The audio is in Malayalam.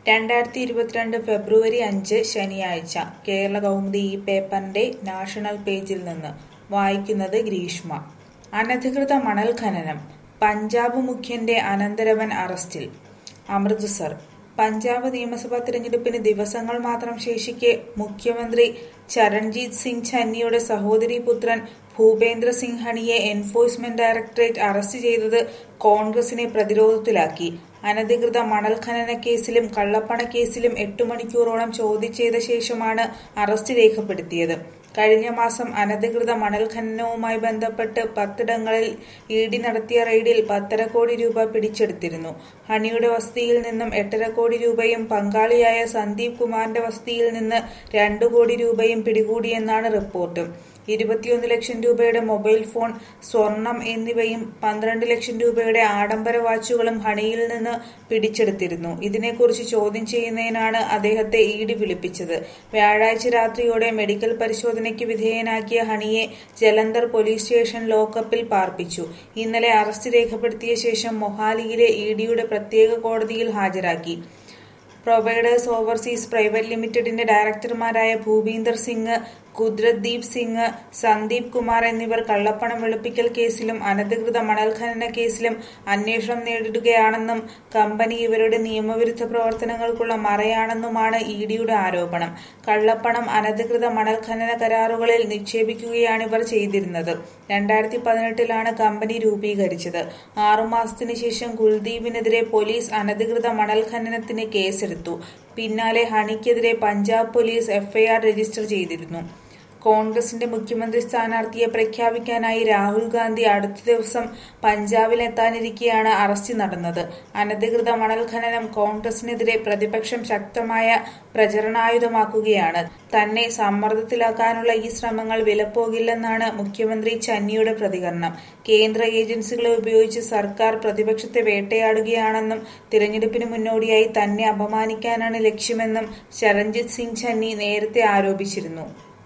രണ്ടായിരത്തി ഇരുപത്തിരണ്ട് ഫെബ്രുവരി അഞ്ച് ശനിയാഴ്ച കേരള കൗമുദി ഈ പേപ്പറിന്റെ നാഷണൽ പേജിൽ നിന്ന് വായിക്കുന്നത് ഗ്രീഷ്മ അനധികൃത മണൽ ഖനനം പഞ്ചാബ് മുഖ്യന്റെ അനന്തരവൻ അറസ്റ്റിൽ അമൃത്സർ പഞ്ചാബ് നിയമസഭാ തിരഞ്ഞെടുപ്പിന് ദിവസങ്ങൾ മാത്രം ശേഷിക്കെ മുഖ്യമന്ത്രി ചരൺജീത് സിംഗ് ചന്നിയുടെ സഹോദരി പുത്രൻ ഭൂപേന്ദ്ര സിംഗ് ഹണിയെ എൻഫോഴ്സ്മെന്റ് ഡയറക്ടറേറ്റ് അറസ്റ്റ് ചെയ്തത് കോൺഗ്രസിനെ പ്രതിരോധത്തിലാക്കി അനധികൃത മണൽ ഖനന കേസിലും കള്ളപ്പണ കേസിലും എട്ടു മണിക്കൂറോളം ചോദ്യം ചെയ്ത ശേഷമാണ് അറസ്റ്റ് രേഖപ്പെടുത്തിയത് കഴിഞ്ഞ മാസം അനധികൃത മണൽ ഖനനവുമായി ബന്ധപ്പെട്ട് പത്തിടങ്ങളിൽ ഇ ഡി നടത്തിയ റെയ്ഡിൽ പത്തര കോടി രൂപ പിടിച്ചെടുത്തിരുന്നു ഹണിയുടെ വസതിയിൽ നിന്നും എട്ടര കോടി രൂപയും പങ്കാളിയായ സന്ദീപ് കുമാറിന്റെ വസതിയിൽ നിന്ന് രണ്ടു കോടി രൂപയും പിടികൂടിയെന്നാണ് റിപ്പോർട്ട് ഇരുപത്തിയൊന്ന് ലക്ഷം രൂപയുടെ മൊബൈൽ ഫോൺ സ്വർണം എന്നിവയും പന്ത്രണ്ട് ലക്ഷം രൂപയുടെ ആഡംബര വാച്ചുകളും ഹണിയിൽ നിന്ന് പിടിച്ചെടുത്തിരുന്നു ഇതിനെക്കുറിച്ച് ചോദ്യം ചെയ്യുന്നതിനാണ് അദ്ദേഹത്തെ ഇ ഡി വിളിപ്പിച്ചത് വ്യാഴാഴ്ച രാത്രിയോടെ മെഡിക്കൽ പരിശോധനയ്ക്ക് വിധേയനാക്കിയ ഹണിയെ ജലന്ധർ പോലീസ് സ്റ്റേഷൻ ലോക്കപ്പിൽ പാർപ്പിച്ചു ഇന്നലെ അറസ്റ്റ് രേഖപ്പെടുത്തിയ ശേഷം മൊഹാലിയിലെ ഇ ഡിയുടെ പ്രത്യേക കോടതിയിൽ ഹാജരാക്കി പ്രൊവൈഡേഴ്സ് ഓവർസീസ് പ്രൈവറ്റ് ലിമിറ്റഡിന്റെ ഡയറക്ടർമാരായ ഭൂപീന്ദർ സിംഗ് കുദ്രദ്ദീപ് സിംഗ് സന്ദീപ് കുമാർ എന്നിവർ കള്ളപ്പണം വെളുപ്പിക്കൽ കേസിലും അനധികൃത മണൽ ഖനന കേസിലും അന്വേഷണം നേരിടുകയാണെന്നും കമ്പനി ഇവരുടെ നിയമവിരുദ്ധ പ്രവർത്തനങ്ങൾക്കുള്ള മറയാണെന്നുമാണ് ഇ ഡിയുടെ ആരോപണം കള്ളപ്പണം അനധികൃത മണൽ ഖനന കരാറുകളിൽ നിക്ഷേപിക്കുകയാണിവർ ചെയ്തിരുന്നത് രണ്ടായിരത്തി പതിനെട്ടിലാണ് കമ്പനി രൂപീകരിച്ചത് ആറുമാസത്തിനു ശേഷം കുൽദീപിനെതിരെ പോലീസ് അനധികൃത മണൽ ഖനനത്തിന് കേസെടുത്തു പിന്നാലെ ഹണിക്കെതിരെ പഞ്ചാബ് പോലീസ് എഫ്ഐആർ രജിസ്റ്റർ ചെയ്തിരുന്നു കോൺഗ്രസിന്റെ മുഖ്യമന്ത്രി സ്ഥാനാർത്ഥിയെ പ്രഖ്യാപിക്കാനായി രാഹുൽ ഗാന്ധി അടുത്ത ദിവസം പഞ്ചാബിലെത്താനിരിക്കെയാണ് അറസ്റ്റ് നടന്നത് അനധികൃത മണൽ ഖനനം കോൺഗ്രസിനെതിരെ പ്രതിപക്ഷം ശക്തമായ പ്രചരണായുധമാക്കുകയാണ് തന്നെ സമ്മർദ്ദത്തിലാക്കാനുള്ള ഈ ശ്രമങ്ങൾ വിലപ്പോകില്ലെന്നാണ് മുഖ്യമന്ത്രി ചന്നിയുടെ പ്രതികരണം കേന്ദ്ര ഏജൻസികളെ ഉപയോഗിച്ച് സർക്കാർ പ്രതിപക്ഷത്തെ വേട്ടയാടുകയാണെന്നും തിരഞ്ഞെടുപ്പിന് മുന്നോടിയായി തന്നെ അപമാനിക്കാനാണ് ലക്ഷ്യമെന്നും ചരൺജിത് സിംഗ് ചന്നി നേരത്തെ ആരോപിച്ചിരുന്നു